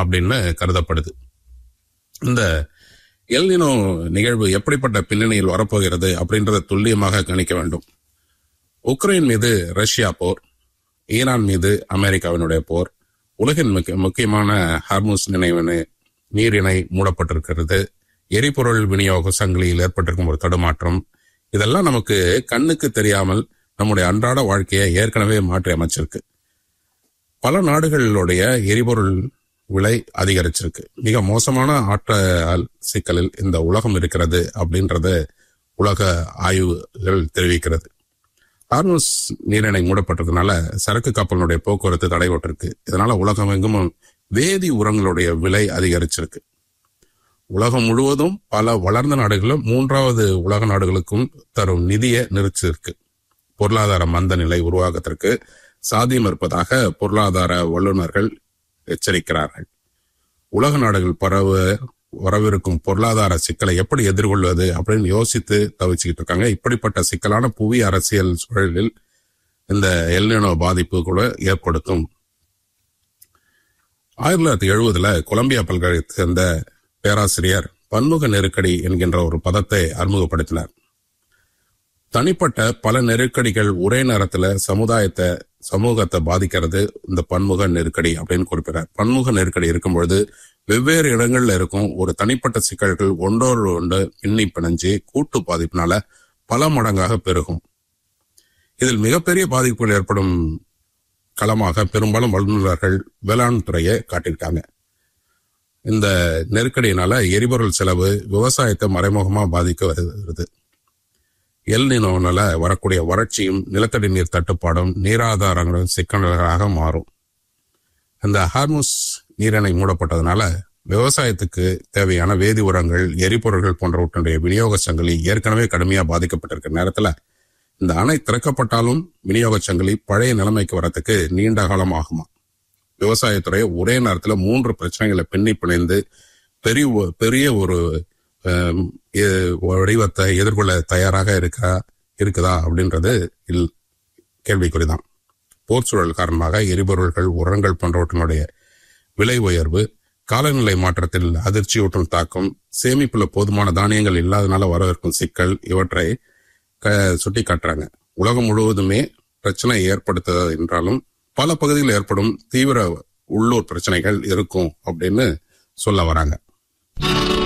அப்படின்னு கருதப்படுது இந்த எல்னினோ நிகழ்வு எப்படிப்பட்ட பின்னணியில் வரப்போகிறது அப்படின்றத துல்லியமாக கணிக்க வேண்டும் உக்ரைன் மீது ரஷ்யா போர் ஈரான் மீது அமெரிக்காவினுடைய போர் உலகின் முக்கிய முக்கியமான ஹார்மூஸ் நினைவு நீரிணை மூடப்பட்டிருக்கிறது எரிபொருள் விநியோக சங்கிலியில் ஏற்பட்டிருக்கும் ஒரு தடுமாற்றம் இதெல்லாம் நமக்கு கண்ணுக்கு தெரியாமல் நம்முடைய அன்றாட வாழ்க்கையை ஏற்கனவே மாற்றி அமைச்சிருக்கு பல நாடுகளுடைய எரிபொருள் விலை அதிகரிச்சிருக்கு மிக மோசமான ஆற்றல் சிக்கலில் இந்த உலகம் இருக்கிறது அப்படின்றத உலக ஆய்வுகள் தெரிவிக்கிறது ஹார்மோஸ் நீரிணை மூடப்பட்டதுனால சரக்கு கப்பலுடைய போக்குவரத்து தடைபட்டிருக்கு இதனால உலகம் எங்கும் வேதி உரங்களுடைய விலை அதிகரிச்சிருக்கு உலகம் முழுவதும் பல வளர்ந்த நாடுகளும் மூன்றாவது உலக நாடுகளுக்கும் தரும் நிதியை நிறுத்திருக்கு பொருளாதார மந்த நிலை உருவாகத்திற்கு சாத்தியம் இருப்பதாக பொருளாதார வல்லுநர்கள் எச்சரிக்கிறார்கள் உலக நாடுகள் பரவ வரவிருக்கும் பொருளாதார சிக்கலை எப்படி எதிர்கொள்வது அப்படின்னு யோசித்து தவிச்சுக்கிட்டு இருக்காங்க இப்படிப்பட்ட சிக்கலான புவி அரசியல் சூழலில் இந்த எல்லினோ பாதிப்பு கூட ஏற்படுத்தும் ஆயிரத்தி தொள்ளாயிரத்தி எழுபதுல கொலம்பியா பல்கலைக்கழகத்தை சேர்ந்த பேராசிரியர் பன்முக நெருக்கடி என்கின்ற ஒரு பதத்தை அறிமுகப்படுத்தினார் தனிப்பட்ட பல நெருக்கடிகள் ஒரே நேரத்துல சமுதாயத்தை சமூகத்தை பாதிக்கிறது இந்த பன்முக நெருக்கடி அப்படின்னு குறிப்பிடார் பன்முக நெருக்கடி இருக்கும் பொழுது வெவ்வேறு இடங்கள்ல இருக்கும் ஒரு தனிப்பட்ட சிக்கல்கள் ஒன்றோடு ஒன்று பின்னி பிணைஞ்சு கூட்டு பாதிப்பினால பல மடங்காக பெருகும் இதில் மிகப்பெரிய பாதிப்புகள் ஏற்படும் களமாக பெரும்பாலும் வல்லுநர்கள் வேளாண் துறையை காட்டியிருக்காங்க இந்த நெருக்கடியினால எரிபொருள் செலவு விவசாயத்தை மறைமுகமா பாதிக்க வருகிறது எல் நினோனால வரக்கூடிய வறட்சியும் நிலத்தடி நீர் தட்டுப்பாடும் நீராதாரங்களும் சிக்கல்களாக மாறும் இந்த ஹார்முஸ் நீரிணை மூடப்பட்டதுனால விவசாயத்துக்கு தேவையான வேதி உரங்கள் எரிபொருள்கள் போன்றவற்றுடைய விநியோக சங்கிலி ஏற்கனவே கடுமையா பாதிக்கப்பட்டிருக்க நேரத்துல இந்த அணை திறக்கப்பட்டாலும் விநியோக சங்கிலி பழைய நிலைமைக்கு வரத்துக்கு நீண்ட காலம் ஆகுமா விவசாயத்துறை ஒரே நேரத்துல மூன்று பிரச்சனைகளை பின்னி பிணைந்து பெரிய பெரிய ஒரு ஆம், எ- வடிவத்தை எதிர்கொள்ள தயாராக இருக்கா இருக்குதா அப்படின்றது இல் கேள்விக்குறிதான் போர் சூழல் காரணமாக எரிபொருள்கள் உரங்கள் போன்றவற்றினுடைய விலை உயர்வு காலநிலை மாற்றத்தில் அதிர்ச்சியூட்டும் தாக்கம் சேமிப்புல போதுமான தானியங்கள் இல்லாதனால வரவிருக்கும் சிக்கல் இவற்றை க சுட்டி காட்டுறாங்க உலகம் முழுவதுமே பிரச்சனை ஏற்படுத்த என்றாலும் பல பகுதிகளில் ஏற்படும் தீவிர உள்ளூர் பிரச்சனைகள் இருக்கும் அப்படின்னு சொல்ல வராங்க